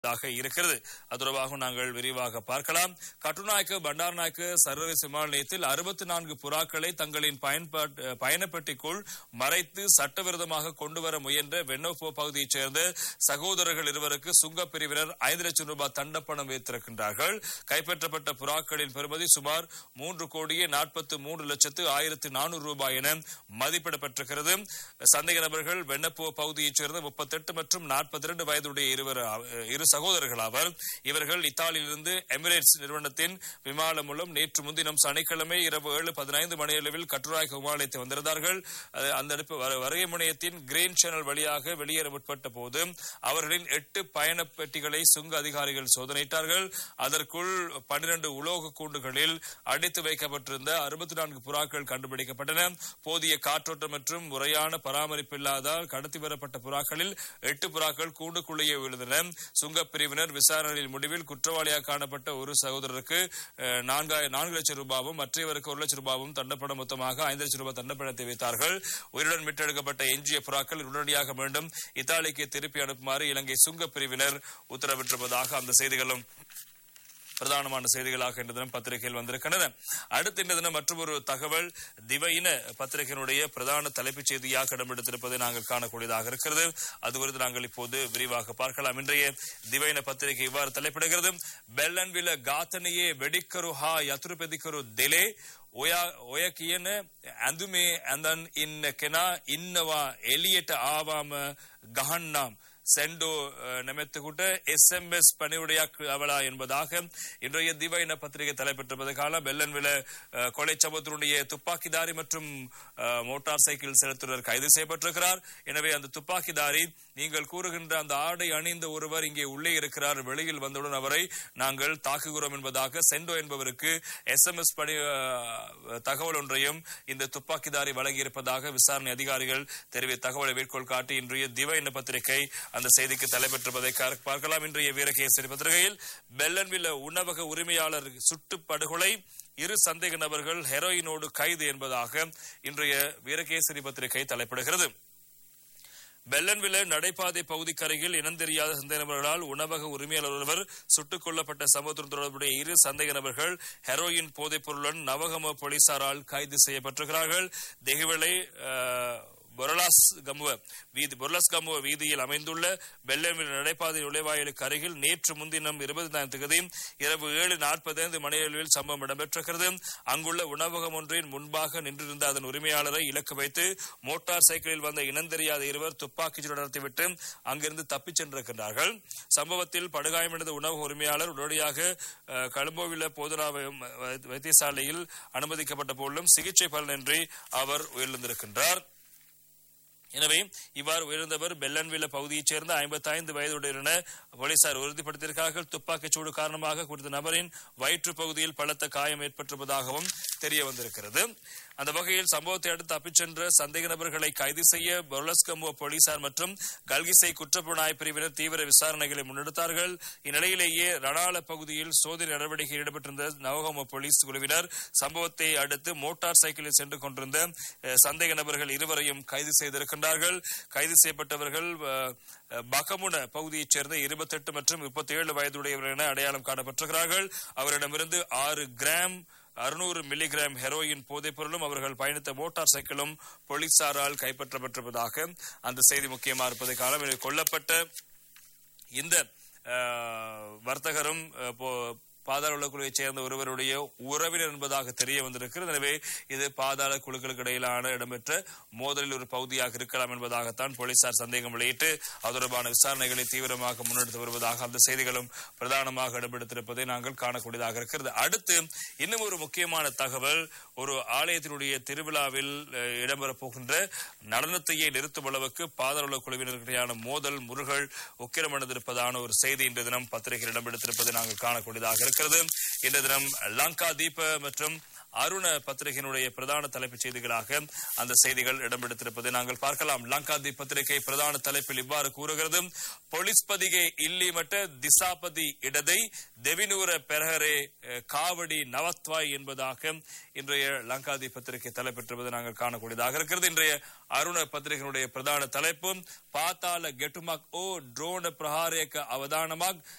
தாக இருக்கிறது அது தொடர்பாக நாங்கள் விரிவாக பார்க்கலாம் கட்டுநாயக்கு பண்டார்நாயக்கு சர்வதேச விமான நிலையத்தில் அறுபத்தி நான்கு புறாக்களை தங்களின் பயன்பாட்டு பயணப்பெட்டிக்குள் மறைத்து சட்டவிரோதமாக கொண்டு வர முயன்ற வெண்ணோப்போ பகுதியைச் சேர்ந்த சகோதரர்கள் இருவருக்கு சுங்கப் பிரிவினர் ஐந்து லட்சம் ரூபாய் தண்டப்பணம் வைத்திருக்கின்றார்கள் கைப்பற்றப்பட்ட புறாக்களின் பெறுமதி சுமார் மூன்று கோடியே நாற்பத்தி மூன்று லட்சத்து ஆயிரத்து நானூறு ரூபாய் என மதிப்பிடப்பட்டிருக்கிறது சந்தேக நபர்கள் வெண்ணப்போ பகுதியைச் சேர்ந்த முப்பத்தெட்டு மற்றும் நாற்பத்தி இரண்டு வயதுடைய இருவர் இரு சகோதரர்கள் ஆவர் இவர்கள் இத்தாலியிலிருந்து எமிரேட்ஸ் நிறுவனத்தின் விமானம் மூலம் நேற்று முன்தினம் சனிக்கிழமை இரவு ஏழு பதினைந்து மணியளவில் கட்டுராய்க்கு விமான நிலையத்தை வந்திருந்தார்கள் அது அந்த அனுப்பு- வர- வருகை முனையத்தின் கிரீன் சேனல் வழியாக வெளியேற முற்பட்ட போது அவர்களின் எட்டு பயண பெட்டிகளை சுங்க அதிகாரிகள் சோதனையிட்டார்கள் அதற்குள் பன்னிரண்டு உலோக கூண்டுகளில் அடைத்து வைக்கப்பட்டிருந்த அறுபத்தி நான்கு புறாக்கள் கண்டுபிடிக்கப்பட்டன போதிய காற்றோட்டம் மற்றும் முறையான பராமரிப்பு இல்லாதால் கடத்தி வரப்பட்ட புறாக்களில் எட்டு புறாக்கள் கூண்டுக்குள்ளேயே விழுந்தன சுங்கப் பிரிவினர் விசாரணையின் முடிவில் குற்றவாளியாக காணப்பட்ட ஒரு சகோதரருக்கு அஹ், நான்காயிரம் நான்கு லட்சம் ரூபாவும் மற்றவருக்கு ஒரு லட்சம் ரூபாவும் தண்டப்படம் மொத்தமாக ஐந்து லட்சம் ரூபாய் தண்டப்படத்தை வைத்தார்கள் உயிருடன் மீட்டெடுக்கப்பட்ட எஞ்சிய புறாக்கள் உடனடியாக மீண்டும் இத்தாலிக்கு திருப்பி அனுப்புமாறு இலங்கை சுங்கப் பிரிவினர் உத்தரவிட்டிருப்பதாக அந்த செய்திகளும் பிரதானமான செய்திகளாக இன்று தினம் பத்திரிகையில் வந்திருக்கின்றன அடுத்த இந்த தினம் மற்றொரு தகவல் திவையின பத்திரிகையினுடைய பிரதான தலைப்புச் செய்தியாக இடம்பெடுத்திருப்பதை நாங்கள் காணக்கூடியதாக இருக்கிறது அது குறித்து நாங்கள் இப்போது விரிவாக பார்க்கலாம் இன்றைய திவையின பத்திரிகை இவ்வாறு தலைப்பிடுகிறது பெல்லன்வில காத்தனையே வெடிக்கரு ஹா யத்துரு பெதிக்கரு தெலே ඔයා ඔය කියන ඇඳුමේ ඇඳන් ඉන්න කෙනා ඉන්නවා එලියට ආවාම ගහන්නම් செண்டோ அஹ், நிமித்துக்குட்ட எஸ்எம்எஸ் பணிவுடையாக் அவளா என்பதாக இன்றைய திவைன பத்திரிகை தலைப்பெற்றிருப்பது காலம் வெள்ளன்வில அஹ், கொலை சம்பவத்தினுடைய துப்பாக்கிதாரி மற்றும் அஹ், மோட்டார் சைக்கிள் செலுத்துனர் கைது செய்யப்பட்டிருக்கிறார் எனவே அந்த துப்பாக்கிதாரி நீங்கள் கூறுகின்ற அந்த ஆடை அணிந்த ஒருவர் இங்கே உள்ளே இருக்கிறார் வெளியில் வந்தவுடன் அவரை நாங்கள் தாக்குகிறோம் என்பதாக செண்டோ என்பவருக்கு எஸ்எம்எஸ் பணி அஹ், தகவல் ஒன்றையும் இந்த துப்பாக்கிதாரி வழங்கியிருப்பதாக விசாரணை அதிகாரிகள் தெரிவித்த தகவலை மேற்கோள் காட்டி இன்றைய திவ என்ற பத்திரிகை அந்த செய்திக்கு தலைப்பெற்றிருப்பதை கா- பார்க்கலாம் இன்றைய வீரகேசரி பத்திரிகையில் பெல்லன்வில்ல உணவக உரிமையாளர் சுட்டு படுகொலை இரு சந்தேக நபர்கள் ஹெரோயினோடு கைது என்பதாக இன்றைய வீரகேசரி பத்திரிகை தலைப்பிடுகிறது பெல்லன்வில நடைபாதை பகுதிக்கரையில் இனந்தெரியாத சந்தேக நபர்களால் உணவக உரிமையாளர் ஒருவர் சுட்டுக் கொல்லப்பட்ட சம்பவத்துடன் தொடர்புடைய இரு சந்தேக நபர்கள் ஹெரோயின் போதைப் பொருளுடன் நவகம போலீசாரால் கைது செய்யப்பட்டிருக்கிறார்கள் தெஹிவளை பொரலாஸ் கமுவ வீதி பொரலாஸ் கமுவ வீதியில் அமைந்துள்ள பெல்லன்வில நடைபாதை நுழைவாயிலுக்கு அருகில் நேற்று முன்தினம் இருபத்தி தேதி இரவு ஏழு நாற்பத்தைந்து மணியளவில் சம்பவம் இடம்பெற்றிருக்கிறது அங்குள்ள உணவகம் ஒன்றின் முன்பாக நின்றிருந்த அதன் உரிமையாளரை இலக்கு வைத்து மோட்டார் சைக்கிளில் வந்த இனந்தெரியாத இருவர் துப்பாக்கிச் சூடு நடத்திவிட்டு அங்கிருந்து தப்பிச் சென்றிருக்கிறார்கள் சம்பவத்தில் படுகாயமடைந்த உணவக உரிமையாளர் உடனடியாக அஹ், கழும்போவில போதனா வை- வைத்தியசாலையில் அனுமதிக்கப்பட்ட போதிலும் சிகிச்சை பலனின்றி அவர் உயிரிழந்திருக்கின்றார் எனவே இவ்வாறு உயர்ந்தவர் பெல்லன்வில பகுதியைச் சேர்ந்த 55 வயதுடைய என போலீசார் உறுதிப்படுத்தியிருக்கிறார்கள் துப்பாக்கிச் சூடு காரணமாக குறித்த நபரின் வயிற்று பகுதியில் பலத்த காயம் ஏற்பட்டிருப்பதாகவும் தெரிய வந்திருக்கிறது அந்த வகையில் சம்பவத்தை அடுத்து தப்பிச் சென்ற சந்தேக நபர்களை கைது செய்ய பொருளஸ்கம்போ போலீசார் மற்றும் கல்கிசை குற்றப்புலனாய்வு பிரிவினர் தீவிர விசாரணைகளை முன்னெடுத்தார்கள் இந்நிலையிலேயே ரணால பகுதியில் சோதனை நடவடிக்கையில் ஈடுபட்டிருந்த நவகம போலீஸ் குழுவினர் சம்பவத்தை அடுத்து மோட்டார் சைக்கிளில் சென்று கொண்டிருந்த அஹ், சந்தேக நபர்கள் இருவரையும் கைது செய்திருக்கின்றார்கள் கைது செய்யப்பட்டவர்கள் அஹ், அஹ், பகமுன பகுதியைச் சேர்ந்த இருபத்தெட்டு மற்றும் முப்பத்தி ஏழு வயதுடையவர் என அடையாளம் காணப்பட்டிருக்கிறார்கள் அவரிடமிருந்து ஆறு கிராம் அறுநூறு மில்லிகிராம் ஹெரோயின் போதைப் பொருளும் அவர்கள் பயணித்த மோட்டார் சைக்கிளும் போலீசாரால் கைப்பற்றப்பட்டிருப்பதாக அந்த செய்தி முக்கியமாக இருப்பதை காலம் எனவே கொல்லப்பட்ட இந்த அஹ், வர்த்தகரும் அஹ், போ- பாதாள உலக குழுவைச் சேர்ந்த ஒருவருடைய உறவினர் என்பதாக தெரிய வந்திருக்கிறது எனவே இது பாதாள குழுக்களுக்கு இடையிலான இடம்பெற்ற மோதலில் ஒரு பகுதியாக இருக்கலாம் என்பதாகத்தான் போலீசார் சந்தேகம் வெளியிட்டு அது தொடர்பான விசாரணைகளை தீவிரமாக முன்னெடுத்து வருவதாக அந்த செய்திகளும் பிரதானமாக இடம்பெடுத்திருப்பதை நாங்கள் காணக்கூடியதாக இருக்கிறது அடுத்து இன்னும் ஒரு முக்கியமான தகவல் ஒரு ஆலயத்தினுடைய திருவிழாவில் அஹ், இடம்பெறப் போகின்ற நடனத்தையே நிறுத்தும் அளவுக்கு பாதாள உலக குழுவினருக்கிடையான மோதல் முருகல் உக்கிரமடைந்திருப்பதான ஒரு செய்தி இன்று தினம் பத்திரிகையில் இடம்பெடுத்திருப்பதை நாங்கள் காணக்கூடியதாக இருக்கிறது இன்று தினம் லங்கா தீப மற்றும் அருண பத்திரிகையினுடைய பிரதான தலைப்புச் செய்திகளாக அந்த செய்திகள் இடம்பெடுத்திருப்பதை நாங்கள் பார்க்கலாம் லங்காதி பத்திரிகை பிரதான தலைப்பில் இவ்வாறு கூறுகிறது போலீஸ் பதிகை இல்லிமட்ட திசாபதி இடதை தெவினூர பெரகரே அஹ், காவடி நவத்வாய் என்பதாக இன்றைய லங்காதி பத்திரிகை தலைப்பெற்றிருப்பதை நாங்கள் காணக்கூடியதாக இருக்கிறது இன்றைய அருண பத்திரிகையினுடைய பிரதான தலைப்பு பாத்தாள கெட்டுமாக் ஓ ட்ரோன பிரஹாரேக்க அவதானமாக்